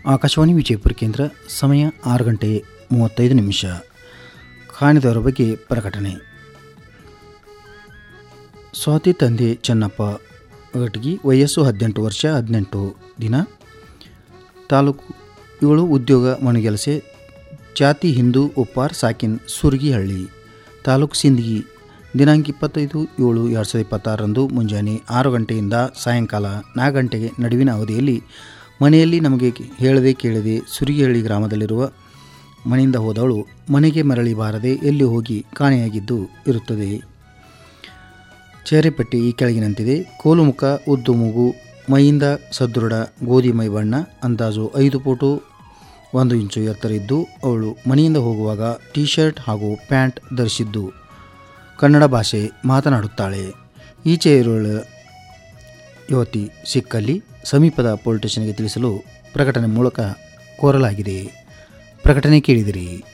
ಆಕಾಶವಾಣಿ ವಿಜಯಪುರ ಕೇಂದ್ರ ಸಮಯ ಆರು ಗಂಟೆ ಮೂವತ್ತೈದು ನಿಮಿಷ ಕಾಣಿದವರ ಬಗ್ಗೆ ಪ್ರಕಟಣೆ ಸ್ವಾತಿ ತಂದೆ ಚೆನ್ನಪ್ಪ ಗಟ್ಗಿ ವಯಸ್ಸು ಹದಿನೆಂಟು ವರ್ಷ ಹದಿನೆಂಟು ದಿನ ತಾಲೂಕು ಇವಳು ಉದ್ಯೋಗ ಮಣಗೆಲಸೆ ಜಾತಿ ಹಿಂದೂ ಉಪ್ಪಾರ್ ಸಾಕಿನ್ ಸುರ್ಗಿಹಳ್ಳಿ ತಾಲೂಕು ಸಿಂದಗಿ ದಿನಾಂಕ ಇಪ್ಪತ್ತೈದು ಏಳು ಎರಡು ಸಾವಿರದ ಇಪ್ಪತ್ತಾರರಂದು ಮುಂಜಾನೆ ಆರು ಗಂಟೆಯಿಂದ ಸಾಯಂಕಾಲ ನಾಲ್ಕು ಗಂಟೆಗೆ ನಡುವಿನ ಅವಧಿಯಲ್ಲಿ ಮನೆಯಲ್ಲಿ ನಮಗೆ ಹೇಳದೆ ಕೇಳದೆ ಸುರಿಗಿಹಳ್ಳಿ ಗ್ರಾಮದಲ್ಲಿರುವ ಮನೆಯಿಂದ ಹೋದವಳು ಮನೆಗೆ ಮರಳಿ ಬಾರದೆ ಎಲ್ಲಿ ಹೋಗಿ ಕಾಣೆಯಾಗಿದ್ದು ಇರುತ್ತದೆ ಚೇರೆಪಟ್ಟಿ ಈ ಕೆಳಗಿನಂತಿದೆ ಕೋಲು ಮುಖ ಉದ್ದು ಮೂಗು ಮೈಯಿಂದ ಸದೃಢ ಗೋಧಿ ಮೈ ಬಣ್ಣ ಅಂದಾಜು ಐದು ಫೋಟು ಒಂದು ಇಂಚು ಎತ್ತರ ಇದ್ದು ಅವಳು ಮನೆಯಿಂದ ಹೋಗುವಾಗ ಟೀ ಶರ್ಟ್ ಹಾಗೂ ಪ್ಯಾಂಟ್ ಧರಿಸಿದ್ದು ಕನ್ನಡ ಭಾಷೆ ಮಾತನಾಡುತ್ತಾಳೆ ಈಚೆ ಇರುವ ಯುವತಿ ಸಿಕ್ಕಲ್ಲಿ ಸಮೀಪದ ಪೊಲೀಸ್ ಸ್ಟೇಷನ್ಗೆ ತಿಳಿಸಲು ಪ್ರಕಟಣೆ ಮೂಲಕ ಕೋರಲಾಗಿದೆ ಪ್ರಕಟಣೆ ಕೇಳಿದಿರಿ